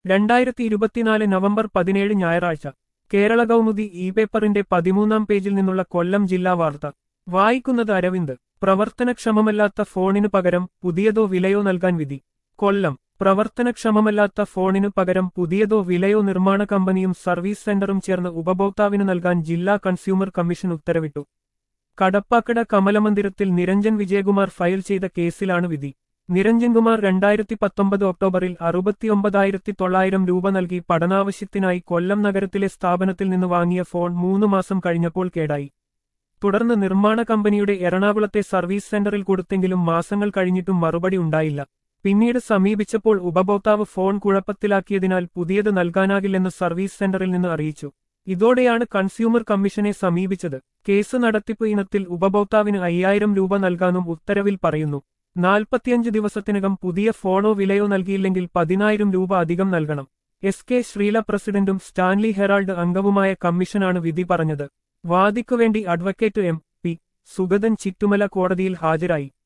രണ്ടായിരത്തി ഇരുപത്തിനാല് നവംബർ പതിനേഴ് ഞായറാഴ്ച കേരള കൗമുദി ഇ പേപ്പറിന്റെ പതിമൂന്നാം പേജിൽ നിന്നുള്ള കൊല്ലം ജില്ലാ വാർത്ത വായിക്കുന്നത് അരവിന്ദ് പ്രവർത്തനക്ഷമമല്ലാത്ത ഫോണിനു പകരം പുതിയതോ വിലയോ നൽകാൻ വിധി കൊല്ലം പ്രവർത്തനക്ഷമമല്ലാത്ത ഫോണിനു പകരം പുതിയതോ വിലയോ നിർമ്മാണ കമ്പനിയും സർവീസ് സെന്ററും ചേർന്ന് ഉപഭോക്താവിന് നൽകാൻ ജില്ലാ കൺസ്യൂമർ കമ്മീഷൻ ഉത്തരവിട്ടു കടപ്പാക്കട കമലമന്ദിരത്തിൽ നിരഞ്ജൻ വിജയകുമാർ ഫയൽ ചെയ്ത കേസിലാണ് വിധി നിരഞ്ജൻ കുമാർ രണ്ടായിരത്തി പത്തൊമ്പത് ഒക്ടോബറിൽ അറുപത്തിയൊമ്പതായിരത്തി തൊള്ളായിരം രൂപ നൽകി പഠനാവശ്യത്തിനായി കൊല്ലം നഗരത്തിലെ സ്ഥാപനത്തിൽ നിന്ന് വാങ്ങിയ ഫോൺ മൂന്ന് മാസം കഴിഞ്ഞപ്പോൾ കേടായി തുടർന്ന് നിർമ്മാണ കമ്പനിയുടെ എറണാകുളത്തെ സർവീസ് സെന്ററിൽ കൊടുത്തെങ്കിലും മാസങ്ങൾ കഴിഞ്ഞിട്ടും മറുപടി ഉണ്ടായില്ല പിന്നീട് സമീപിച്ചപ്പോൾ ഉപഭോക്താവ് ഫോൺ കുഴപ്പത്തിലാക്കിയതിനാൽ പുതിയത് നൽകാനാകില്ലെന്ന് സർവീസ് സെന്ററിൽ നിന്ന് അറിയിച്ചു ഇതോടെയാണ് കൺസ്യൂമർ കമ്മീഷനെ സമീപിച്ചത് കേസ് നടത്തിപ്പ് ഇനത്തിൽ ഉപഭോക്താവിന് അയ്യായിരം രൂപ നൽകാനും ഉത്തരവിൽ പറയുന്നു നാൽപ്പത്തിയഞ്ച് ദിവസത്തിനകം പുതിയ ഫോണോ വിലയോ നൽകിയില്ലെങ്കിൽ പതിനായിരം രൂപ അധികം നൽകണം എസ് കെ ശ്രീല പ്രസിഡന്റും സ്റ്റാൻലി ഹെറാൾഡ് അംഗവുമായ കമ്മീഷനാണ് വിധി പറഞ്ഞത് വാദിക്കുവേണ്ടി advocate M P Sugathan Chittumala കോടതിയിൽ ഹാജരായി